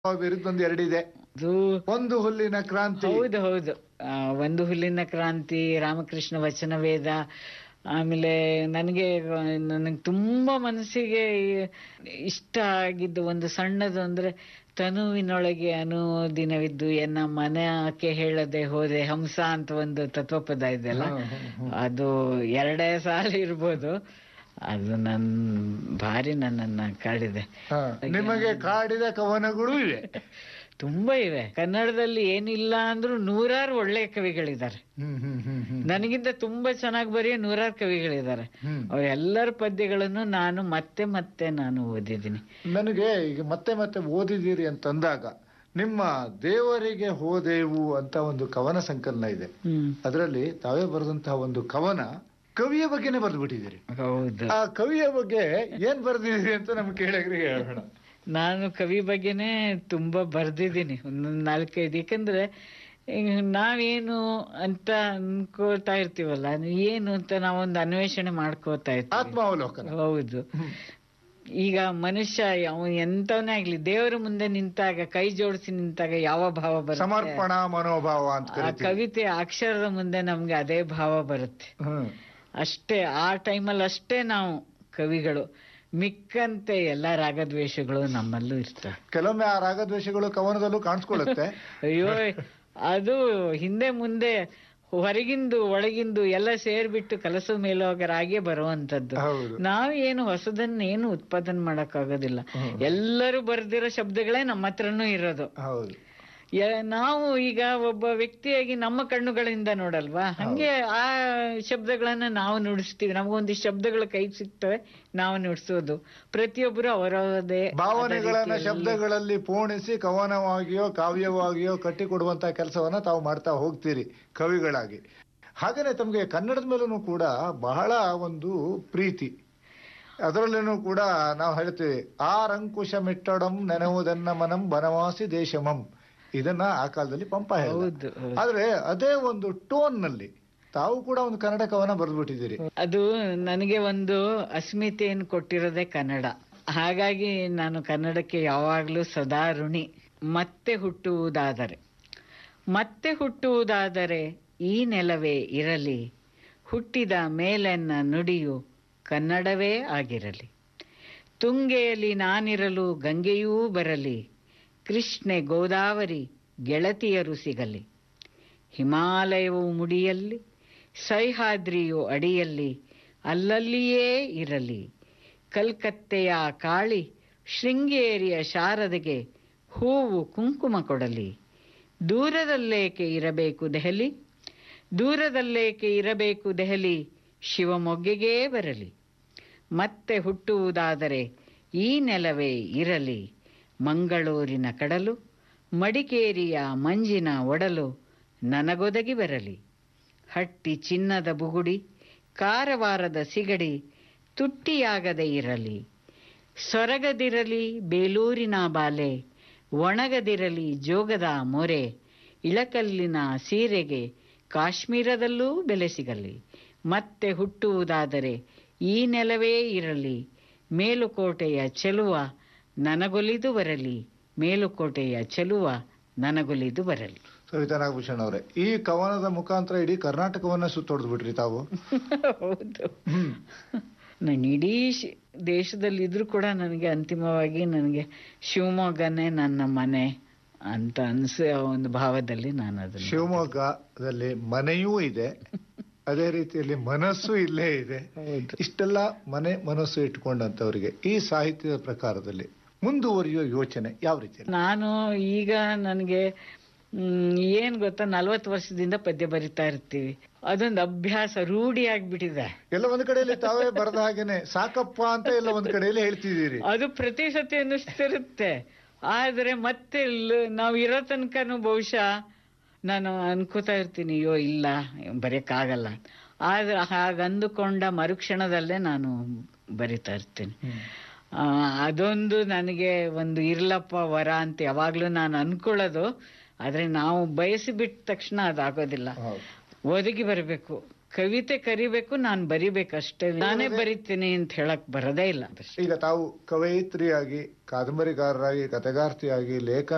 ವಿರುದ್ಧ ಒಂದು ಎರಡಿದೆ ಅದು ಒಂದು ಹುಲ್ಲಿನ ಕ್ರಾಂತಿ ಹೌದು ಹೌದು ಆ, ಒಂದು ಹುಲ್ಲಿನ ಕ್ರಾಂತಿ ರಾಮಕೃಷ್ಣ ವಚನ ವೇದ ಆಮೇಲೆ ನನಗೆ ನನಗೆ ತುಂಬಾ ಮನಸ್ಸಿಗೆ ಇಷ್ಟ ಆಗಿದ್ದು ಒಂದು ಸಣ್ಣದು ಅಂದ್ರೆ ತನುವಿನೊಳಗೆ ಅನುದಿನವಿದ್ದು ಎನ್ನ ಮನಕ್ಕೆ ಹೇಳದೆ ಹೋದೆ ಹಂಸ ಅಂತ ಒಂದು ತತ್ವಪದ ಇದೆಯಲ್ಲ ಹ್ಮ್, ಹ್ಮ್, ಹ್ಮ್. ಅದು ಎರಡೇ ಸಾಲ ಇರ್ಬೋದು ಅದು ನನ್ ಭಾರಿ ನನ್ನನ್ನ ಕಾಡಿದೆ ಹ, ನಿಮಗೆ ಕಾಡಿದ ಕವನಗಳು ಇವೆ ತುಂಬಾ ಇವೆ ಕನ್ನಡದಲ್ಲಿ ಏನಿಲ್ಲ ಅಂದ್ರೂ ನೂರಾರು ಒಳ್ಳೆಯ ಕವಿಗಳಿದ್ದಾರೆ ಹ್ಮ್ ಹ್ಮ್ ಹ್ಮ್ ಹ್ಮ್ ನನಗಿಂತ ತುಂಬಾ ಚೆನ್ನಾಗಿ ಬರೆಯೋ ನೂರಾರು ಕವಿಗಳಿದ್ದಾರೆ ಹ್ಮ್. ಅವರೆಲ್ಲರ ಪದ್ಯಗಳನ್ನು ನಾನು ಮತ್ತೆ ಮತ್ತೆ ನಾನು ಓದಿದ್ದೀನಿ ನನಗೆ ಈಗ ಮತ್ತೆ ಮತ್ತೆ ಓದಿದ್ದೀರಿ ಅಂತಂದಾಗ ನಿಮ್ಮ ದೇವರಿಗೆ ಹೋದೆವು ಅಂತ ಒಂದು ಕವನ ಸಂಕಲನ ಇದೆ ಹ್ಮ್ ಅದರಲ್ಲಿ ತಾವೇ ಬರೆದಂತಹ ಒಂದು ಕವನ ಕವಿಯ ಬಗ್ಗೆನೇ ಬರೆದು ಬಿಟ್ಟಿದ್ದೀರಿ ಹೌದು ಆ ಕವಿಯ ಬಗ್ಗೆ ಏನ್ ಬರೆದಿದ್ದೀರಿ ಅಂತ ನಮ್ಗೆ ಕೇಳಗ್ರಿಗೆ ಹೇಳೋಣ ನಾನು ಕವಿ ಬಗ್ಗೆನೇ ತುಂಬಾ ಬರ್ದಿದ್ದೀನಿ ಒಂದೊಂದ್ ನಾಲ್ಕೈದು ಯಾಕಂದ್ರೆ ಈಗ ನಾವೇನು ಅಂತ ಅನ್ಕೋತಾ ಇರ್ತೀವಲ್ಲ ಏನು ಅಂತ ನಾವೊಂದು ಅನ್ವೇಷಣೆ ಮಾಡ್ಕೋತಾ ಇರ್ತೀವಿ ಆತ್ಮಾವಲೋಕನ ಹೌದು ಹ್ಮ್. ಈಗ ಮನುಷ್ಯ ಅವನು ಎಂತವನೇ ಆಗ್ಲಿ ದೇವರ ಮುಂದೆ ನಿಂತಾಗ ಕೈ ಜೋಡಿಸಿ ನಿಂತಾಗ ಯಾವ ಭಾವ ಬರುತ್ತೆ ಸಮರ್ಪಣಾ ಮನೋಭಾವ ಅಂತ ಆ ಕರಿತೀವಿ ಕವಿತೆ ಅಕ್ಷರದ ಮುಂದೆ ನಮ್ಗೆ ಅದೇ ಭಾವ ಬರುತ್ತೆ ಹ್ಮ್. ಅಷ್ಟೇ ಆ ಟೈಮಲ್ಲಿ ಅಷ್ಟೇ ನಾವು ಕವಿಗಳು ಮಿಕ್ಕಂತೆ ಎಲ್ಲ ರಾಗದ್ವೇಷಗಳು ನಮ್ಮಲ್ಲೂ ಇರ್ತವೆ ಕೆಲವೊಮ್ಮೆ ಆ ರಾಗದ್ವೇಷಗಳು ಕವನದಲ್ಲೂ ಕಾಣಿಸ್ಕೊಳ್ಳುತ್ತೆ ಅಯ್ಯೋ ಅದು ಹಿಂದೆ ಮುಂದೆ ಹೊರಗಿಂದು ಒಳಗಿಂದು ಎಲ್ಲ ಸೇರ್ಬಿಟ್ಟು ಕಲಸು ಮೇಲೋಗರಾಗೆ ಬರುವಂತದ್ದು ಹೌದು ನಾವೇನು ಹೊಸದನ್ನೇನು ಉತ್ಪಾದನೆ ಮಾಡಕ್ಕಾಗೋದಿಲ್ಲ ಹ್ಮ್. ಎಲ್ಲರೂ ಬರ್ದಿರೋ ಶಬ್ದಗಳೇ ನಮ್ಮ ಹತ್ರನೂ ಇರೋದು ಹೌದು ಯ- ನಾವು ಈಗ ಒಬ್ಬ ವ್ಯಕ್ತಿಯಾಗಿ ನಮ್ಮ ಕಣ್ಣುಗಳಿಂದ ನೋಡಲ್ವಾ ಹಂಗೆ ಆ ಶಬ್ದಗಳನ್ನ ನಾವು ನುಡಿಸ್ತೀವಿ ನಮಗೊಂದಿಷ್ಟು ಶಬ್ದಗಳು ಕೈ ಸಿಗ್ತವೆ ನಾವು ನುಡಿಸೋದು ಪ್ರತಿಯೊಬ್ಬರು ಅವರದೇ ಆದ ಭಾವನೆಗಳನ್ನ ರೀತಿಯಲ್ಲಿ- ಶಬ್ದಗಳಲ್ಲಿ ಪೋಣಿಸಿ ಕವನವಾಗಿಯೋ ಕಾವ್ಯವಾಗಿಯೋ ಕಟ್ಟಿಕೊಡುವಂತ ಕೆಲಸವನ್ನ ತಾವು ಮಾಡ್ತಾ ಹೋಗ್ತೀರಿ ಕವಿಗಳಾಗಿ ಹಾಗೇನೆ ತಮಗೆ ಕನ್ನಡದ ಮೇಲೂ ಕೂಡ ಬಹಳ ಒಂದು ಪ್ರೀತಿ ಅದರಲ್ಲೇನೂ ಕೂಡ ನಾವು ಹೇಳ್ತೀವಿ ಆರಂಕುಶ ಮಿಟ್ಟಡಂ ನೆನಹುದನ್ನ ಮನಂ ಬನವಾಸಿ ದೇಶಮಂ ಇದನ್ನ ಆ ಕಾಲದಲ್ಲಿ ಪಂಪ ಹೇಳಿದ ಹೌದು ಹೌದು. ಆದ್ರೆ ಅದೇ ಒಂದು ಟೋನ್ ನಲ್ಲಿ ತಾವು ಕೂಡ ಒಂದು ಕನ್ನಡ ಕವನ ಬರೆದ್ಬಿಟ್ಟಿದ್ದೀರಿ ಅದು ನನಗೆ ಒಂದು ಅಸ್ಮಿತೆಯನ್ನು ಕೊಟ್ಟಿರೋದೇ ಕನ್ನಡ ಹಾಗಾಗಿ ನಾನು ಕನ್ನಡಕ್ಕೆ ಯಾವಾಗಲೂ ಸದಾ ಋಣಿ ಮತ್ತೆ ಹುಟ್ಟುವುದಾದರೆ ಮತ್ತೆ ಹುಟ್ಟುವುದಾದರೆ ಈ ನೆಲವೇ ಇರಲಿ ಹುಟ್ಟಿದ ಮೇಲೆನ್ನ ನುಡಿಯು ಕನ್ನಡವೇ ಆಗಿರಲಿ ತುಂಗೆಯಲ್ಲಿ ನಾನಿರಲು ಗಂಗೆಯೂ ಬರಲಿ ಕೃಷ್ಣೆ ಗೋದಾವರಿ ಗೆಳತಿಯರು ಸಿಗಲಿ ಹಿಮಾಲಯವು ಮುಡಿಯಲ್ಲಿ ಸಹ್ಯಾದ್ರಿಯು ಅಡಿಯಲ್ಲಿ ಅಲ್ಲಲ್ಲಿಯೇ ಇರಲಿ ಕಲ್ಕತ್ತೆಯ ಕಾಳಿ ಶೃಂಗೇರಿಯ ಶಾರದೆಗೆ ಹೂವು ಕುಂಕುಮ ಕೊಡಲಿ ದೂರದಲ್ಲೇಕೆ ಇರಬೇಕು ದೆಹಲಿ ದೂರದಲ್ಲೇಕೆ ಇರಬೇಕು ದೆಹಲಿ ಶಿವಮೊಗ್ಗೆಗೇ ಬರಲಿ ಮತ್ತೆ ಹುಟ್ಟುವುದಾದರೆ ಈ ನೆಲವೇ ಇರಲಿ ಮಂಗಳೂರಿನ ಕಡಲು ಮಡಿಕೇರಿಯ ಮಂಜಿನ ಒಡಲು ನನಗೊದಗಿ ಬರಲಿ ಹಟ್ಟಿ ಚಿನ್ನದ ಬುಗುಡಿ ಕಾರವಾರದ ಸಿಗಡಿ ತುಟ್ಟಿಯಾಗದೆ ಇರಲಿ ಸೊರಗದಿರಲಿ ಬೇಲೂರಿನ ಬಾಲೆ ಒಣಗದಿರಲಿ ಜೋಗದ ಮೊರೆ ಇಳಕಲ್ಲಿನ ಸೀರೆಗೆ ಕಾಶ್ಮೀರದಲ್ಲೂ ಬೆಲೆ ಸಿಗಲಿ ಮತ್ತೆ ಹುಟ್ಟುವುದಾದರೆ ಈ ನೆಲವೇ ಇರಲಿ ಮೇಲುಕೋಟೆಯ ಚೆಲುವ ನನಗೊಲಿದು ಬರಲಿ ಮೇಲುಕೋಟೆಯ ಚೆಲುವ ನನಗೊಲಿದು ಬರಲಿ ಸವಿತಾ ನಾಗಭೂಷಣ್ ಅವರೇ ಈ ಕವನದ ಮುಖಾಂತರ ಇಡೀ ಕರ್ನಾಟಕವನ್ನ ಸುತ್ತೊಡೆದು ಬಿಟ್ರಿ ತಾವು ಹೌದು ಹ್ಮ್ ನಾನು ಇಡೀ ಶ್- ದೇಶದಲ್ಲಿ ಇದ್ರೂ ಕೂಡ ನನಗೆ ಅಂತಿಮವಾಗಿ ನನಗೆ ಶಿವಮೊಗ್ಗನೇ ನನ್ನ ಮನೆ ಅಂತ ಅನ್ಸೋ ಒಂದು ಭಾವದಲ್ಲಿ ನಾನು ಅದನ್ನ ಶಿವಮೊಗ್ಗದಲ್ಲಿ ಮನೆಯೂ ಇದೆ ಅದೇ ರೀತಿಯಲ್ಲಿ ಮನಸ್ಸು ಇಲ್ಲೇ ಇದೆ ಹೌದು ಇಷ್ಟೆಲ್ಲ ಮನೆ ಮನಸ್ಸು ಇಟ್ಕೊಂಡಂತವರಿಗೆ ಈ ಸಾಹಿತ್ಯದ ಪ್ರಕಾರದಲ್ಲಿ ಮುಂದುವರಿಯೋ ಯೋಚನೆ ಯಾವ ರೀತಿಯಲ್ಲಿ ನಾನು ಈಗ ನನಗೆ ಮ್, ಏನ್ ಗೊತ್ತಾ ನಲ್ವತ್ತು ವರ್ಷದಿಂದ ಪದ್ಯ ಬರಿತಾ ಇರ್ತೀವಿ ಅದೊಂದು ಅಭ್ಯಾಸ ರೂಢಿ ಆಗ್ಬಿಟ್ಟಿದೆ ಎಲ್ಲ ಒಂದ್ ಕಡೆಯಲ್ಲಿ ತಾವೇ ಬರೆದ ಹಾಗೇನೆ ಸಾಕಪ್ಪ ಅಂತ ಎಲ್ಲ ಒಂದ್ ಕಡೆಯಲ್ಲಿ ಹೇಳ್ತಿದ್ದೀರಿ ಅದು ಪ್ರತಿ ಸತಿ ಅನ್ನಿಸ್ತಿರುತ್ತೆ ಆದ್ರೆ ಮತ್ತೆ ಲ್- ನಾವು ಇರೋ ತನಕನೂ ಬಹುಶಃ ನಾನು ಅನ್ಕೋತಾ ಇರ್ತೀನಿ ಅಯ್ಯೋ ಇಲ್ಲ ಬರೆಯಕ್ಕಾಗಲ್ಲ ಆದ್ರೆ ಹಾಗಂದುಕೊಂಡ ಮರುಕ್ಷಣದಲ್ಲೇ ನಾನು ಬರಿತಾ ಇರ್ತೀನಿ ಆ, ಅದೊಂದು ನನಗೆ ಒಂದು ಇರ್ಲಪ್ಪ ವರ ಅಂತ ಯಾವಾಗ್ಲೂ ನಾನು ಅನ್ಕೊಳ್ಳೋದು ಆದ್ರೆ ನಾವು ಬಯಸಿ ಬಿಟ್ಟ ತಕ್ಷಣ ಅದಾಗೋದಿಲ್ಲ ಹೌದು. ಒದಗಿ ಬರಬೇಕು ಕವಿತೆ ಕರಿಬೇಕು ನಾನು ಬರಿಬೇಕಷ್ಟೇ ನಾನೇ ಬರಿತೀನಿ ಅಂತ ಹೇಳಕ್ ಬರೋದೇ ಇಲ್ಲ ಈಗ ತಾವು ಕವಯಿತ್ರಿಯಾಗಿ ಕಾದಂಬರಿಕಾರರಾಗಿ ಕಥೆಗಾರ್ತಿಯಾಗಿ ಲೇಖನ